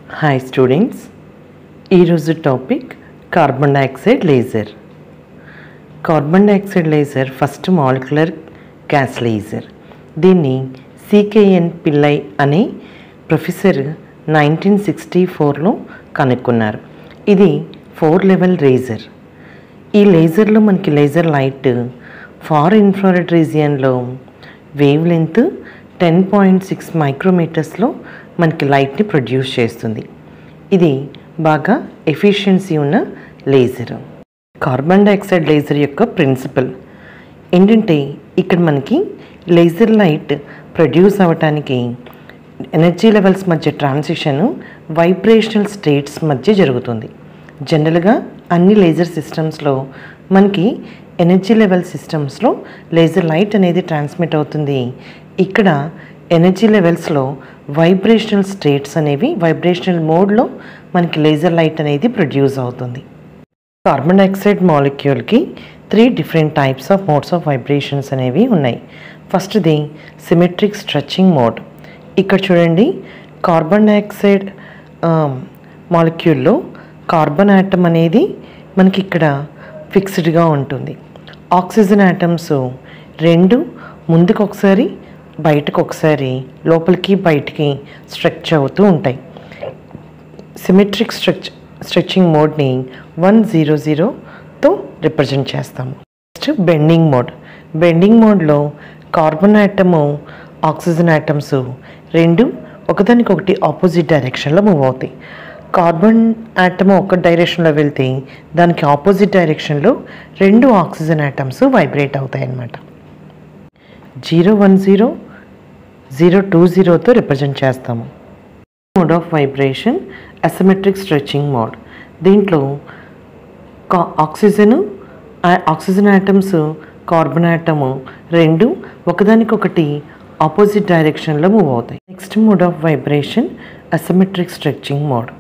hi students ఈరోజు topic carbon dioxide laser carbon dioxide laser first molecular gas laser దీన్ని C K N Pillai అనే professor nineteen sixty ఫోర్లో కనుక్కున్నారు ఇది ఫోర్ లెవెల్ లేజర్ ఈ లేజర్లో మనకి లేజర్ లైట్ ఫార్ ఇన్ఫ్రారెడ్ రీజియన్లో wave length ten point six మైక్రోమీటర్స్లో మనకి లైట్ని ప్రొడ్యూస్ చేస్తుంది ఇది బాగా ఎఫిషియన్సీ ఉన్న లేజర్ కార్బన్ డైఆక్సైడ్ లేజర్ యొక్క ప్రిన్సిపల్ ఏంటంటే ఇక్కడ మనకి లేజర్ లైట్ ప్రొడ్యూస్ అవ్వటానికి ఎనర్జీ లెవెల్స్ మధ్య ట్రాన్సిషన్ వైబ్రేషనల్ స్టేట్స్ మధ్య జరుగుతుంది జనరల్గా అన్ని లేజర్ సిస్టమ్స్లో మనకి ఎనర్జీ లెవెల్ సిస్టమ్స్లో లేజర్ లైట్ అనేది ట్రాన్స్మిట్ అవుతుంది ఇక్కడ ఎనర్జీ లెవెల్స్లో వైబ్రేషనల్ స్టేట్స్ అనేవి వైబ్రేషనల్ మోడ్లో మనకి లేజర్ లైట్ అనేది ప్రొడ్యూస్ అవుతుంది కార్బన్ డైఆక్సైడ్ మాలిక్యూల్కి three different types of modes of vibrations అనేవి ఉన్నాయి ఫస్ట్ది సిమెట్రిక్ స్ట్రెచ్చింగ్ మోడ్ ఇక్కడ చూడండి కార్బన్ డైఆక్సైడ్ మాలిక్యూల్లో కార్బన్ యాటమ్ అనేది మనకి ఇక్కడ ఫిక్స్డ్గా ఉంటుంది ఆక్సిజన్ యాటమ్స్ రెండు ముందుకు ఒకసారి బయటకు ఒకసారి లోపలికి బయటికి స్ట్రెచ్ అవుతూ ఉంటాయి సిమెట్రిక్ స్ట్రెచ్ స్ట్రెచ్చింగ్ మోడ్ని వన్ జీరో జీరోతో రిప్రజెంట్ చేస్తాము నెక్స్ట్ బెండింగ్ మోడ్ బెండింగ్ మోడ్లో కార్బన్ యాటము ఆక్సిజన్ యాటమ్స్ రెండు ఒకదానికొకటి ఆపోజిట్ డైరెక్షన్లో మూవ్ అవుతాయి కార్బన్ యాటమ్ ఒక డైరెక్షన్లో వెళ్తే దానికి ఆపోజిట్ డైరెక్షన్లో రెండు ఆక్సిజన్ యాటమ్స్ వైబ్రేట్ అవుతాయి అన్నమాట zero one zero zero two జీరోతో రిప్రజెంట్ చేస్తాము mode of vibration asymmetric stretching mode దీంట్లో కా oxygen oxygen atoms carbon atom రెండు ఒకదానికొకటి ఆపోజిట్ డైరెక్షన్లో మూవ్ అవుతాయి next mode of vibration asymmetric stretching mode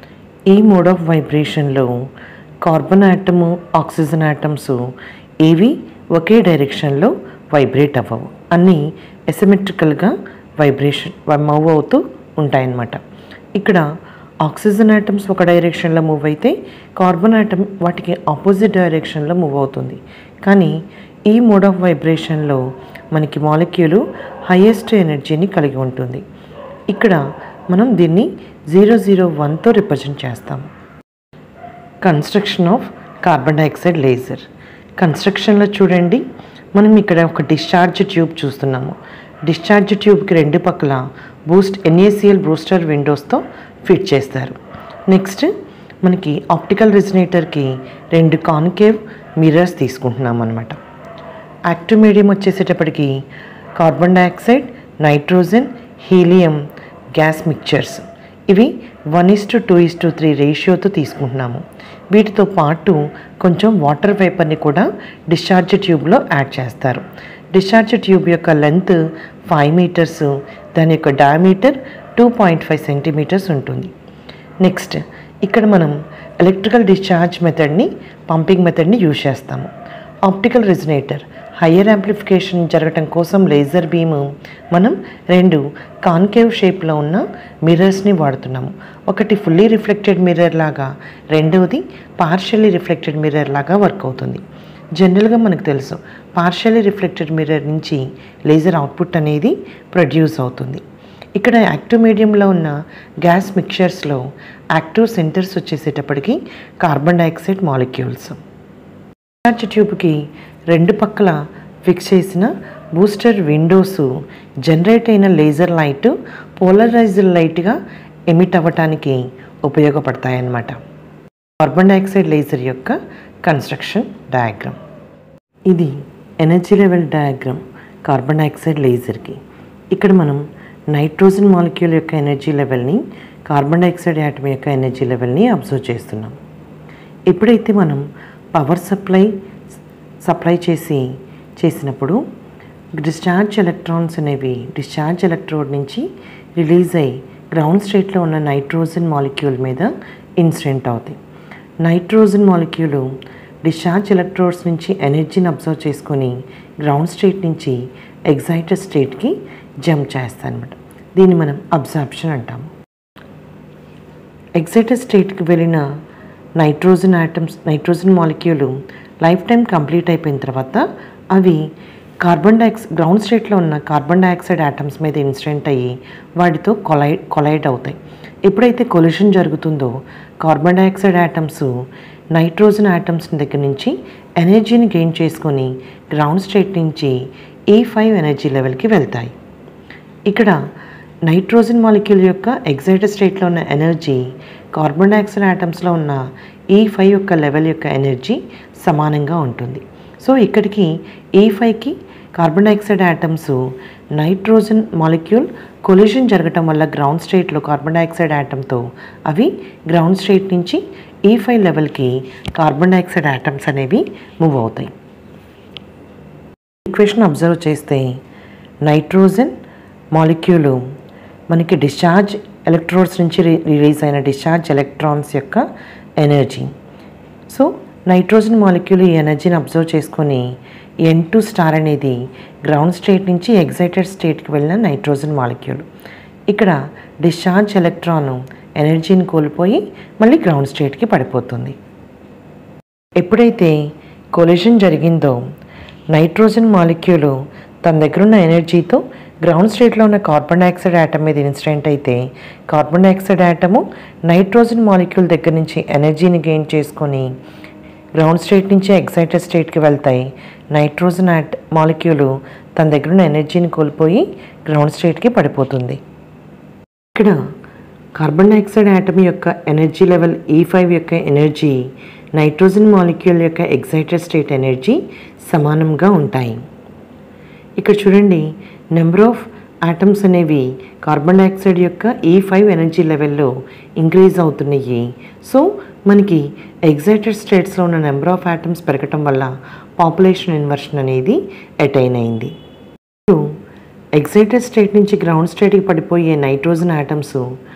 ఈ మోడ్ ఆఫ్ వైబ్రేషన్లో కార్బన్ యాటము ఆక్సిజన్ యాటమ్స్ ఏవి ఒకే డైరెక్షన్లో వైబ్రేట్ అవ్వవు అన్నీ ఎసిమెట్రికల్గా వైబ్రేషన్ మూవ్ అవుతూ ఉంటాయన్నమాట ఇక్కడ ఆక్సిజన్ ఐటమ్స్ ఒక డైరెక్షన్లో మూవ్ అయితే కార్బన్ ఐటమ్ వాటికి ఆపోజిట్ డైరెక్షన్లో మూవ్ అవుతుంది కానీ ఈ మోడ్ ఆఫ్ వైబ్రేషన్లో మనకి మాలిక్యూలు హైయెస్ట్ ఎనర్జీని కలిగి ఉంటుంది ఇక్కడ మనం దీన్ని జీరో జీరో వన్తో రిప్రజెంట్ చేస్తాము construction of carbon dioxide laser కన్స్ట్రక్షన్లో చూడండి మనం ఇక్కడ ఒక డిశ్చార్జ్ ట్యూబ్ చూస్తున్నాము డిశ్చార్జ్ ట్యూబ్కి రెండు పక్కల బూస్ట్ ఎన్ఏసిఎల్ బూస్టర్ విండోస్తో ఫిట్ చేస్తారు నెక్స్ట్ మనకి ఆప్టికల్ రెజినేటర్కి రెండు కాన్కేవ్ మిర్రర్స్ తీసుకుంటున్నాం అనమాట యాక్టివ్ మీడియం వచ్చేసేటప్పటికి carbon dioxide nitrogen helium gas mixtures ఇవి one is to two is to three రేషియోతో తీసుకుంటున్నాము వీటితో పాటు కొంచెం వాటర్ వేపర్ని కూడా డిశ్చార్జ్ ట్యూబ్లో యాడ్ చేస్తారు డిశ్చార్జ్ ట్యూబ్ యొక్క లెంత్ ఫైవ్ మీటర్స్ దాని యొక్క diameter two point five centimetres ఉంటుంది నెక్స్ట్ ఇక్కడ మనం ఎలక్ట్రికల్ డిశ్చార్జ్ మెథడ్ని పంపింగ్ మెథడ్ని యూజ్ చేస్తాము ఆప్టికల్ రెజినేటర్ హయ్యర్ యాంప్లిఫికేషన్ జరగటం కోసం లేజర్ బీమ్ మనం రెండు కాన్కేవ్ షేప్లో ఉన్న మిర్రర్స్ని వాడుతున్నాము ఒకటి ఫుల్లీ రిఫ్లెక్టెడ్ మిర్రర్ లాగా రెండవది పార్షియల్లీ రిఫ్లెక్టెడ్ మిర్రర్ లాగా వర్క్ అవుతుంది జనరల్గా మనకు తెలుసు పార్షియల్లీ రిఫ్లెక్టెడ్ మిర్రర్ నుంచి లేజర్ అవుట్పుట్ అనేది ప్రొడ్యూస్ అవుతుంది ఇక్కడ యాక్టివ్ మీడియంలో ఉన్న గ్యాస్ మిక్చర్స్లో యాక్టివ్ సెంటర్స్ వచ్చేసేటప్పటికి కార్బన్ డైఆక్సైడ్ మాలిక్యూల్స్ చార్జ్ ట్యూబ్కి రెండు పక్కల ఫిక్స్ చేసిన బూస్టర్ విండోస్ జనరేట్ అయిన లేజర్ లైట్ పోలరైజ్డ్ లైట్గా ఎమిట్ అవ్వటానికి ఉపయోగపడతాయన్నమాట కార్బన్ డైఆక్సైడ్ లేజర్ యొక్క కన్స్ట్రక్షన్ డయాగ్రామ్ ఇది energy level diagram carbon dioxide లేజర్కి ఇక్కడ మనం నైట్రోజన్ మాలిక్యూల్ యొక్క ఎనర్జీ లెవెల్ని కార్బన్ డైఆక్సైడ్ యాటమ్ యొక్క ఎనర్జీ లెవెల్ని అబ్జర్వ్ చేస్తున్నాం ఎప్పుడైతే మనం పవర్ సప్లై సప్లై చేసి చేసినప్పుడు డిశ్చార్జ్ ఎలక్ట్రాన్స్ అనేవి డిశ్చార్జ్ ఎలక్ట్రోడ్ నుంచి రిలీజ్ అయ్యి గ్రౌండ్ స్టేట్లో ఉన్న నైట్రోజన్ మాలిక్యూల్ మీద ఇన్సిడెంట్ అవుతాయి నైట్రోజన్ మాలిక్యూల్ డిశ్చార్జ్ ఎలక్ట్రోడ్స్ నుంచి ఎనర్జీని అబ్జర్వ్ చేసుకొని గ్రౌండ్ స్టేట్ నుంచి ఎగ్జైటెడ్ స్టేట్కి జంప్ చేస్తాయి అనమాట దీన్ని మనం అబ్జార్ప్షన్ అంటాము ఎగ్జైటెడ్ స్టేట్కి వెళ్ళిన nitrogen atoms nitrogen molecule life time complete అయిపోయిన తర్వాత అవి కార్బన్ డైఆక్స్ గ్రౌండ్ స్టేట్లో ఉన్న కార్బన్ డైఆక్సైడ్ ఆటమ్స్ మీద ఇన్సిడెంట్ అయ్యి వాటితో కొలైడ్ కొలైడ్ అవుతాయి ఎప్పుడైతే కొలిషన్ జరుగుతుందో carbon dioxide atoms nitrogen atoms దగ్గర నుంచి ఎనర్జీని గెయిన్ చేసుకొని గ్రౌండ్ స్టేట్ నుంచి ఈ ఫైవ్ ఎనర్జీ లెవెల్కి వెళ్తాయి ఇక్కడ నైట్రోజన్ మాలిక్యూల్ యొక్క ఎగ్జైటెడ్ స్టేట్లో ఉన్న ఎనర్జీ కార్బన్ డైఆక్సైడ్ ఆటమ్స్లో ఉన్న ఈ ఫైవ్ యొక్క లెవెల్ యొక్క ఎనర్జీ సమానంగా ఉంటుంది సో ఇక్కడికి ఈ ఫైవ్కి carbon dioxide atoms nitrogen molecule collision జరగటం వల్ల గ్రౌండ్ స్టేట్లో కార్బన్ డైఆక్సైడ్ ఆటంతో అవి గ్రౌండ్ స్టేట్ నుంచి ఈ ఫైవ్ లెవెల్కి కార్బన్ డైఆక్సైడ్ ఆటమ్స్ అనేవి మూవ్ అవుతాయి ఈక్వేషన్ అబ్జర్వ్ చేస్తే నైట్రోజన్ మాలిక్యూలు మనకి డిశ్చార్జ్ ఎలక్ట్రోడ్స్ నుంచి రి- రిలీజ్ అయిన డిశ్చార్జ్ ఎలక్ట్రాన్స్ యొక్క ఎనర్జీ సో నైట్రోజన్ మాలిక్యూల్ ఈ ఎనర్జీని అబ్జర్వ్ చేసుకొని ఎన్ టూ స్టార్ అనేది గ్రౌండ్ స్టేట్ నుంచి ఎగ్జైటెడ్ స్టేట్కి వెళ్ళిన నైట్రోజన్ మాలిక్యూల్ ఇక్కడ డిశ్చార్జ్ ఎలక్ట్రాన్ ఎనర్జీని కోల్పోయి మళ్ళీ గ్రౌండ్ స్టేట్కి పడిపోతుంది ఎప్పుడైతే కొలిషన్ జరిగిందో నైట్రోజన్ మాలిక్యూల్ తన దగ్గర ఉన్న ఎనర్జీతో గ్రౌండ్ స్టేట్లో ఉన్న కార్బన్ డైఆక్సైడ్ యాటమ్ మీద ఇన్సిడెంట్ అయితే carbon dioxide atom nitrogen molecule దగ్గర నుంచి ఎనర్జీని గెయిన్ చేసుకొని గ్రౌండ్ స్టేట్ నుంచి ఎగ్జైటెడ్ స్టేట్కి వెళ్తాయి నైట్రోజన్ యాట్ మాలిక్యూల్ తన దగ్గర ఉన్న ఎనర్జీని కోల్పోయి గ్రౌండ్ స్టేట్కి పడిపోతుంది ఇక్కడ కార్బన్ డైఆక్సైడ్ యాటమ్ యొక్క ఎనర్జీ లెవెల్ ఈ ఫైవ్ యొక్క ఎనర్జీ నైట్రోజన్ మాలిక్యూల్ యొక్క ఎగ్జైటెడ్ స్టేట్ ఎనర్జీ సమానంగా ఉంటాయి ఇక్కడ చూడండి నెంబర్ ఆఫ్ ఆటమ్స్ అనేవి కార్బన్ డైఆక్సైడ్ యొక్క ఈ ఫైవ్ ఎనర్జీ లెవెల్లో ఇంక్రీజ్ అవుతున్నాయి సో మనకి ఎగ్జైటెడ్ స్టేట్స్లో ఉన్న నెంబర్ ఆఫ్ ఆటమ్స్ పెరగటం వల్ల పాపులేషన్ ఇన్వర్షన్ అనేది అటైన్ అయింది ఇప్పుడు ఎగ్జైటెడ్ స్టేట్ నుంచి గ్రౌండ్ స్టేట్కి పడిపోయే నైట్రోజన్ ఆటమ్స్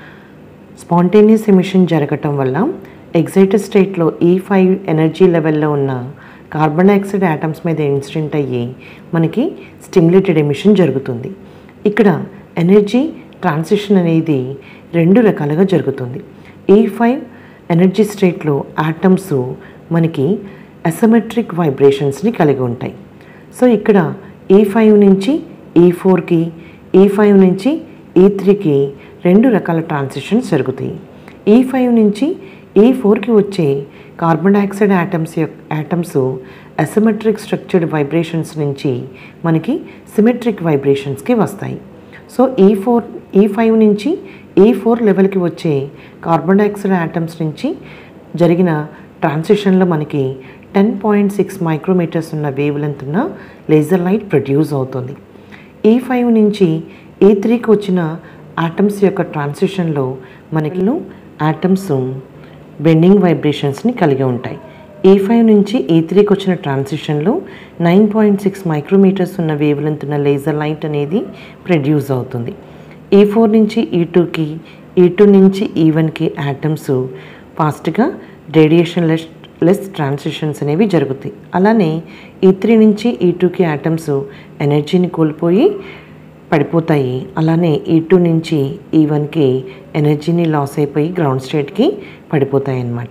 స్పాంటేనియస్ ఎమిషన్ జరగటం వల్ల ఎగ్జైటెడ్ స్టేట్లో ఈ ఫైవ్ ఎనర్జీ లెవెల్లో ఉన్న కార్బన్ డైఆక్సైడ్ ఆటమ్స్ మీద ఇన్సిడెంట్ అయ్యి మనకి స్టిమ్యులేటెడ్ ఎమిషన్ జరుగుతుంది ఇక్కడ ఎనర్జీ ట్రాన్సిషన్ అనేది రెండు రకాలుగా జరుగుతుంది ఈ ఫైవ్ ఎనర్జీ స్టేట్లో ఆటమ్స్ మనకి అసమెట్రిక్ వైబ్రేషన్స్ని కలిగి ఉంటాయి సో ఇక్కడ ఈ ఫైవ్ నుంచి ఈ ఫోర్కి ఈ ఫైవ్ నుంచి ఈ త్రీకి రెండు రకాల ట్రాన్సిషన్స్ జరుగుతాయి ఈ ఫైవ్ నుంచి ఈ ఫోర్కి వచ్చే కార్బన్ డైఆక్సైడ్ యాటమ్స్ యొక్క యాటమ్స్ అసిమెట్రిక్ స్ట్రక్చర్డ్ వైబ్రేషన్స్ నుంచి మనకి సిమెట్రిక్ వైబ్రేషన్స్కి వస్తాయి సో ఈ ఫోర్ ఈ ఫైవ్ నుంచి ఈ ఫోర్ లెవెల్కి వచ్చే కార్బన్ డైఆక్సైడ్ యాటమ్స్ నుంచి జరిగిన ట్రాన్సిషన్లో మనకి టెన్ పాయింట్ సిక్స్ మైక్రోమీటర్స్ ఉన్న వేవ్ లెంత్ ఉన్న లేజర్ లైట్ ప్రొడ్యూస్ అవుతుంది ఈ ఫైవ్ నుంచి ఈ త్రీకి వచ్చిన ఆటమ్స్ యొక్క ట్రాన్సిషన్లో మనకి ఆటమ్స్ బెండింగ్ వైబ్రేషన్స్ని కలిగి ఉంటాయి ఈ ఫైవ్ నుంచి ఈ త్రీకి వచ్చిన ట్రాన్సిషన్లో నైన్ పాయింట్ సిక్స్ మైక్రోమీటర్స్ ఉన్న వేవ్ లెంత్ ఉన్న లేజర్ లైట్ అనేది ప్రొడ్యూస్ అవుతుంది ఈ ఫోర్ నుంచి ఈ టూకి ఈ టూ నుంచి ఈ వన్కి ఆటమ్స్ ఫాస్ట్గా రేడియేషన్ లెస్ లెస్ ట్రాన్సిషన్స్ అనేవి జరుగుతాయి అలానే ఈ త్రీ నుంచి ఈ టూకి ఆటమ్స్ ఎనర్జీని కోల్పోయి పడిపోతాయి అలానే ఈ టూ నుంచి ఈ వన్కి ఎనర్జీని లాస్ అయిపోయి గ్రౌండ్ స్టేట్కి పడిపోతాయి అన్నమాట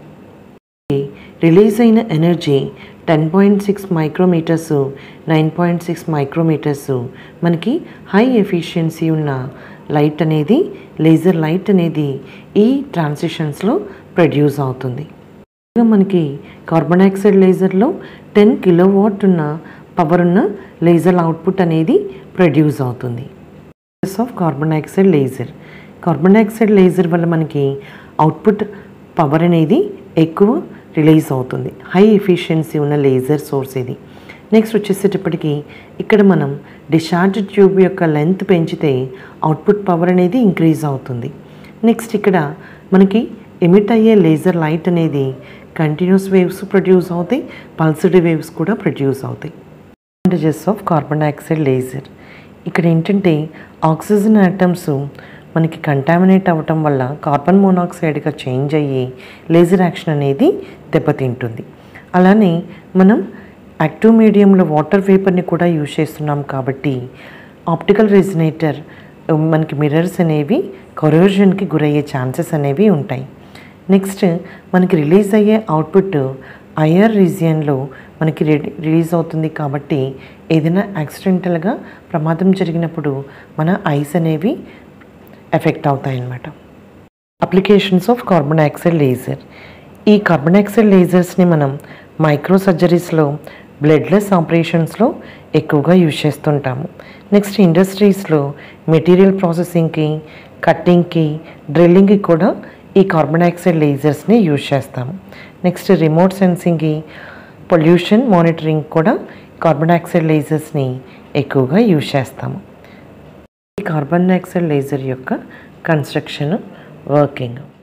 రిలీజ్ అయిన energy ten point six micrometres nine point six micrometres మనకి హై ఎఫిషియన్సీ ఉన్న లైట్ అనేది లేజర్ లైట్ అనేది ఈ ట్రాన్సిషన్స్లో ప్రొడ్యూస్ అవుతుంది ఇంకా మనకి కార్బన్ డైఆక్సైడ్ లేజర్లో టెన్ కిలో వాట్ ఉన్న పవర్ ఉన్న లేజర్ అవుట్పుట్ అనేది ప్రొడ్యూస్ అవుతుంది of carbon dioxide laser carbon dioxide laser వల్ల మనకి అవుట్పుట్ పవర్ అనేది ఎక్కువ రిలీజ్ అవుతుంది హై ఎఫిషియన్సీ ఉన్న లేజర్ సోర్స్ ఇది నెక్స్ట్ వచ్చేసేటప్పటికి ఇక్కడ మనం డిశ్చార్జ్ ట్యూబ్ యొక్క లెంత్ పెంచితే అవుట్పుట్ పవర్ అనేది ఇంక్రీజ్ అవుతుంది నెక్స్ట్ ఇక్కడ మనకి ఎమిట్ అయ్యే లేజర్ లైట్ అనేది కంటిన్యూస్ వేవ్స్ ప్రొడ్యూస్ అవుతాయి పల్సరీ వేవ్స్ కూడా ప్రొడ్యూస్ అవుతాయి advantages of carbon dioxide laser ఇక్కడ ఏంటంటే ఆక్సిజన్ ఆటమ్స్ మనకి కంటామినేట్ అవ్వటం వల్ల కార్బన్ మోనాక్సైడ్గా చేంజ్ అయ్యి లేజర్ యాక్షన్ అనేది దెబ్బతింటుంది అలానే మనం యాక్టివ్ మీడియంలో వాటర్ వేపర్ని కూడా యూజ్ చేస్తున్నాం కాబట్టి ఆప్టికల్ రెజినేటర్ మనకి మిర్రర్స్ అనేవి కొరోజన్కి గురయ్యే ఛాన్సెస్ అనేవి ఉంటాయి నెక్స్ట్ మనకి రిలీజ్ అయ్యే అవుట్పుట్ ఐఆర్ రీజియన్లో మనకి రెడీ రిలీజ్ అవుతుంది కాబట్టి ఏదైనా యాక్సిడెంటల్గా ప్రమాదం జరిగినప్పుడు మన ఐస్ అనేవి ఎఫెక్ట్ అవుతాయి అన్నమాట applications of carbon dioxide laser ఈ కార్బన్ డైఆక్సైడ్ లేజర్స్ని మనం మైక్రో సర్జరీస్లో బ్లడ్లెస్ ఆపరేషన్స్లో ఎక్కువగా యూజ్ చేస్తుంటాము నెక్స్ట్ ఇండస్ట్రీస్లో మెటీరియల్ ప్రాసెసింగ్కి కట్టింగ్కి డ్రిల్లింగ్కి కూడా ఈ కార్బన్ డైఆక్సైడ్ లేజర్స్ని యూజ్ చేస్తాము నెక్స్ట్ రిమోట్ సెన్సింగ్కి పొల్యూషన్ మానిటరింగ్ కూడా కార్బన్ డైఆక్సైడ్ లేజర్స్ని ఎక్కువగా యూజ్ చేస్తాము ఈ కార్బన్ డైఆక్సైడ్ లేజర్ యొక్క కన్స్ట్రక్షన్ వర్కింగ్